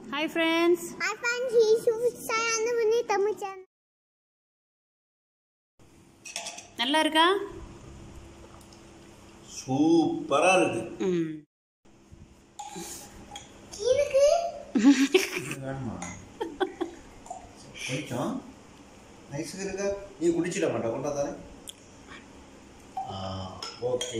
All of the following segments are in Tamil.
Hi friends I find he should say அந்த பண்ணி தமிழ் சேனல் நல்லா இருக்கா சூப்பரா இருக்கு ம் இருக்கு வேணுமா கொஞ்சம் நைஸுக்கு இருக்கா நீ குடிச்சிட மாட்டா கொண்டா தானே ஆ ஓகே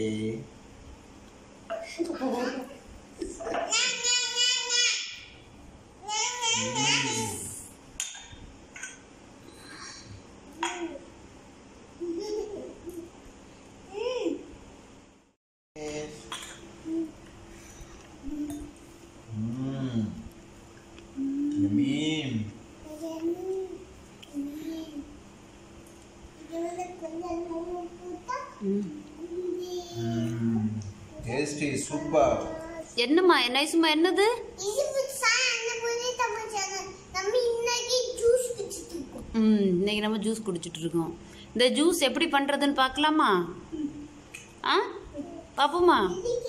ம் மீன் டேஸ்டி சூப்பர் என்னம்மா நைஸுமா என்னது நம்ம இன்னைக்கு ஜூஸ் குடிச்சிட்டு இருக்கோம் ம் இன்னைக்கு நம்ம ஜூஸ் குடிச்சிட்டு இருக்கோம் இந்த ஜூஸ் எப்படி பண்ணுறதுன்னு பார்க்கலாமா ஆ பாப்போமா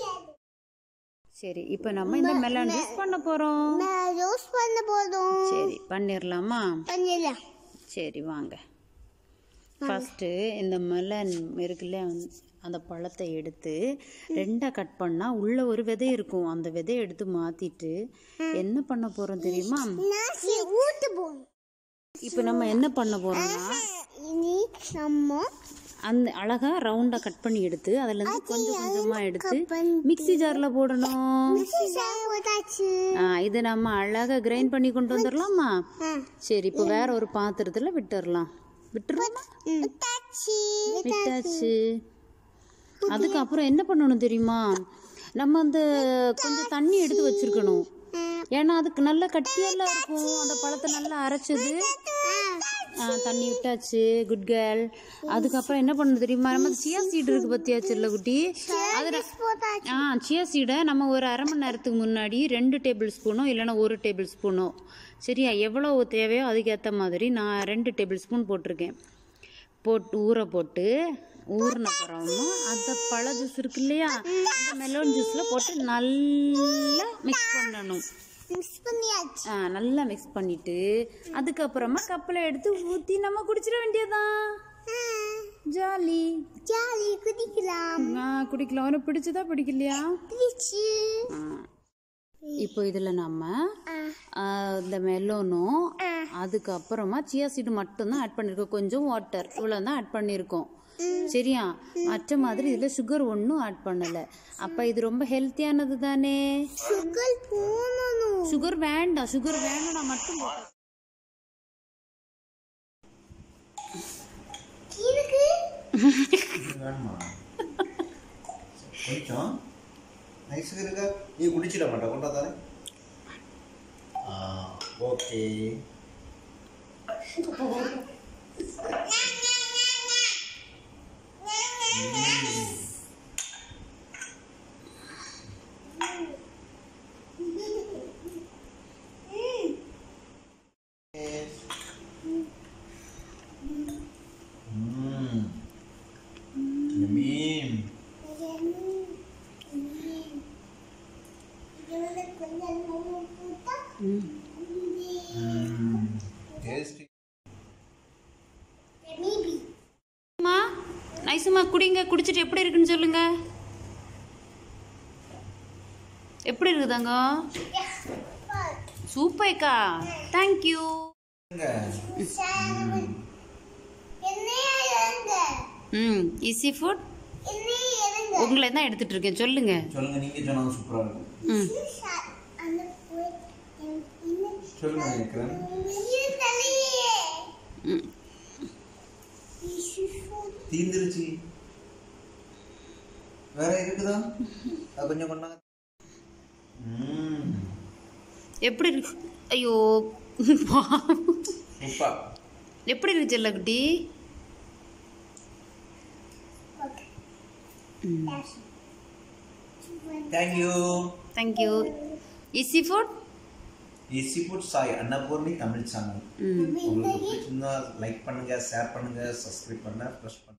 சரி இப்போ நம்ம இந்த மெலன் ஜூஸ் பண்ண போகிறோம் நான் ஜூஸ் பண்ண போதும் சரி பண்ணிடலாமா பண்ணிடலாம் சரி வாங்க ஃபஸ்ட்டு இந்த மெலன் இருக்குல்ல அந்த பழத்தை எடுத்து ரெண்டாக கட் பண்ணால் உள்ள ஒரு விதை இருக்கும் அந்த விதையை எடுத்து மாற்றிட்டு என்ன பண்ண போகிறோம் தெரியுமா நான் சி- ஊத்த போகணும் இப்போ நம்ம என்ன பண்ண போகிறோம்னா இனி நம்ம அந்த அழகா ரவுண்டா கட் பண்ணி எடுத்து அதுல இருந்து கொஞ்சம் கொஞ்சமா எடுத்து பண்ணி- மிக்ஸி ஜார்ல போடணும் போட்டாச்சு ஆ, இது நம்ம அழகா கிரைண்ட் பண்ணி கொண்டு வந்துடலாமா ஆ. சரி இப்போ வேற ஒரு பாத்திரத்துல விட்டுறலாம் விட்டுருவோமா விட்டாச்சு விட்டாச்சு அதுக்கப்புறம் என்ன பண்ணணும் தெரியுமா நம்ம அந்த கொஞ்சம் தண்ணி எடுத்து வச்சிருக்கணும் ஏன்னா அதுக்கு நல்ல கட்டியெல்லாம் இருக்கும் அந்த பழத்தை நல்லா அரைச்சது ஆ, தண்ணி விட்டாச்சு குட் கேர்ள் அதுக்கப்புறம் என்ன பண்ணணும் தெரியுமா நம்ம சியா சீடு இருக்கு பத்தியா செல்ல குட்டி அது போட்டாச்சு ஆ சியா சீடை நம்ம ஒரு அரை மணி நேரத்துக்கு முன்னாடி ரெண்டு டேபிள் ஸ்பூனோ இல்லைன்னா ஒரு டேபிள் ஸ்பூனோ சரியா எவ்வளோ தேவையோ அதுக்கேற்ற மாதிரி நான் ரெண்டு டேபிள் ஸ்பூன் போட்டிருக்கேன் போட்டு ஊற போட்டு ஊறின அப்புறமா அந்த பழ ஜூஸ் இருக்கு இல்லையா அந்த மெலோன் ஜூஸில் போட்டு நல்லா மிக்ஸ் பண்ணணும் மிக்ஸ் பண்ணியாச்சு ஆ நல்லா மிக்ஸ் பண்ணிட்டு அதுக்கப்புறமா கப்பில் எடுத்து ஊற்றி நம்ம குடிச்சிட வேண்டியதான் ஜாலி ஜாலி குடிக்கலாம் நான் குடிக்கலாம் உனக்கு பிடிச்சதா பிடிக்கலையா பிடிச்சு ஆ. இப்போ இதில் நம்ம ஆ, இந்த மெலோனும் அதுக்கப்புறமா சியா சீடு மட்டும்தான் ஆட் பண்ணியிருக்கோம் கொஞ்சம் வாட்டர் இவ்வளோ தான் ஆட் பண்ணியிருக்கோம் சரியா மற்ற மாதிரி இதில் சுகர் ஒன்றும் ஆட் பண்ணலை அப்போ இது ரொம்ப ஹெல்த்தியானது தானே சுகர் போனணும் சுகர் வேண்டாம் சுகர் வேண்டாம் மட்டும் போட்டா இருக்கு வேணுமா கொஞ்சம் நைஸுக்கு இருக்கா நீ குடிச்சிட மாட்டா கொண்டா தானே ஆ ஓகே ம் மீன் ம் டேஸ்டி அம்மா நைஸுமா குடிங்க குடிச்சிட்டு எப்படி இருக்குன்னு சொல்லுங்க எப்படி இருக்குதாங்க சூப்பர்க்கா தேங்க்யூ ம் ஈஸி ஃபுட் உங்களை தான் எடுத்துட்டு இருக்கேன் சொல்லுங்க சொல்லுங்க நீங்க சொன்னாங்க சூப்பரா இருக்கும் ம் சொல்லுங்க விக்ரம் ம் தீந்துருச்சு வேற இருக்குதா அது கொஞ்சம் கொண்டாங்க ம் எப்படி இருக்கு ஐயோ சூப்பர் எப்படி இருக்கு செல்லக்குட்டி thank you thank you easy food easy food Sai Annapoorni Tamil channel ம் உங்களுக்கு பிடிச்சிருந்தா லைக் பண்ணுங்க ஷேர் பண்ணுங்க சப்ஸ்கிரைப் பண்ண ப்ரெஸ் பண்ணுங்க